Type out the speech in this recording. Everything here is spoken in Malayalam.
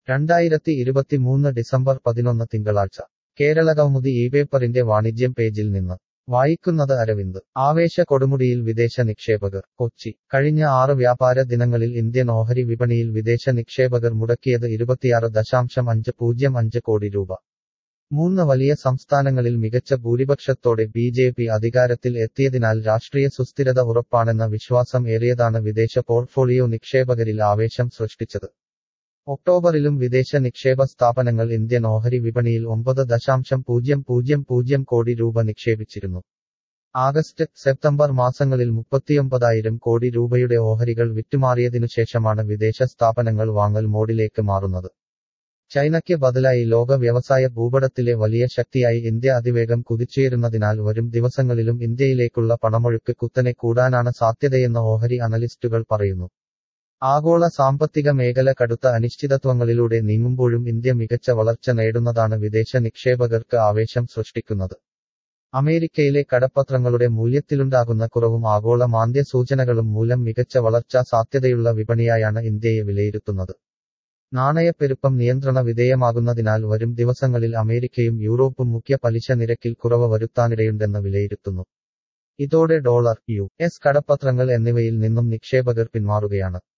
രണ്ടായിരത്തി ഇരുപത്തിമൂന്ന് ഡിസംബർ പതിനൊന്ന് തിങ്കളാഴ്ച കേരളകൗമുദി ഈ പേപ്പറിന്റെ വാണിജ്യം പേജിൽ നിന്ന് വായിക്കുന്നത് അരവിന്ദ് ആവേശ കൊടുമുടിയിൽ വിദേശ നിക്ഷേപകർ കൊച്ചി കഴിഞ്ഞ ആറ് വ്യാപാര ദിനങ്ങളിൽ ഇന്ത്യൻ ഓഹരി വിപണിയിൽ വിദേശ നിക്ഷേപകർ മുടക്കിയത് ഇരുപത്തിയാറ് ദശാംശം അഞ്ച് പൂജ്യം അഞ്ച് കോടി രൂപ മൂന്ന് വലിയ സംസ്ഥാനങ്ങളിൽ മികച്ച ഭൂരിപക്ഷത്തോടെ ബി ജെ പി അധികാരത്തിൽ എത്തിയതിനാൽ രാഷ്ട്രീയ സുസ്ഥിരത ഉറപ്പാണെന്ന വിശ്വാസം ഏറിയതാണ് വിദേശ പോർട്ട്ഫോളിയോ നിക്ഷേപകരിൽ ആവേശം സൃഷ്ടിച്ചത് ഒക്ടോബറിലും വിദേശ നിക്ഷേപ സ്ഥാപനങ്ങൾ ഇന്ത്യൻ ഓഹരി വിപണിയിൽ ഒമ്പത് ദശാംശം പൂജ്യം പൂജ്യം പൂജ്യം കോടി രൂപ നിക്ഷേപിച്ചിരുന്നു ആഗസ്റ്റ് സെപ്റ്റംബർ മാസങ്ങളിൽ മുപ്പത്തിയൊമ്പതായിരം കോടി രൂപയുടെ ഓഹരികൾ വിറ്റുമാറിയതിനു ശേഷമാണ് വിദേശ സ്ഥാപനങ്ങൾ വാങ്ങൽ മോഡിലേക്ക് മാറുന്നത് ചൈനയ്ക്ക് ബദലായി ലോക വ്യവസായ ഭൂപടത്തിലെ വലിയ ശക്തിയായി ഇന്ത്യ അതിവേഗം കുതിച്ചുയരുന്നതിനാൽ വരും ദിവസങ്ങളിലും ഇന്ത്യയിലേക്കുള്ള പണമൊഴുക്ക് കുത്തനെ കൂടാനാണ് സാധ്യതയെന്ന് ഓഹരി അനലിസ്റ്റുകൾ പറയുന്നു ആഗോള സാമ്പത്തിക മേഖല കടുത്ത അനിശ്ചിതത്വങ്ങളിലൂടെ നീങ്ങുമ്പോഴും ഇന്ത്യ മികച്ച വളർച്ച നേടുന്നതാണ് വിദേശ നിക്ഷേപകർക്ക് ആവേശം സൃഷ്ടിക്കുന്നത് അമേരിക്കയിലെ കടപ്പത്രങ്ങളുടെ മൂല്യത്തിലുണ്ടാകുന്ന കുറവും ആഗോള മാന്ദ്യ സൂചനകളും മൂലം മികച്ച വളർച്ചാ സാധ്യതയുള്ള വിപണിയായാണ് ഇന്ത്യയെ വിലയിരുത്തുന്നത് നാണയപ്പെരുപ്പം നിയന്ത്രണ വിധേയമാകുന്നതിനാൽ വരും ദിവസങ്ങളിൽ അമേരിക്കയും യൂറോപ്പും മുഖ്യ പലിശ നിരക്കിൽ കുറവ് വരുത്താനിടയുണ്ടെന്ന് വിലയിരുത്തുന്നു ഇതോടെ ഡോളർ യു എസ് കടപ്പത്രങ്ങൾ എന്നിവയിൽ നിന്നും നിക്ഷേപകർ പിന്മാറുകയാണ്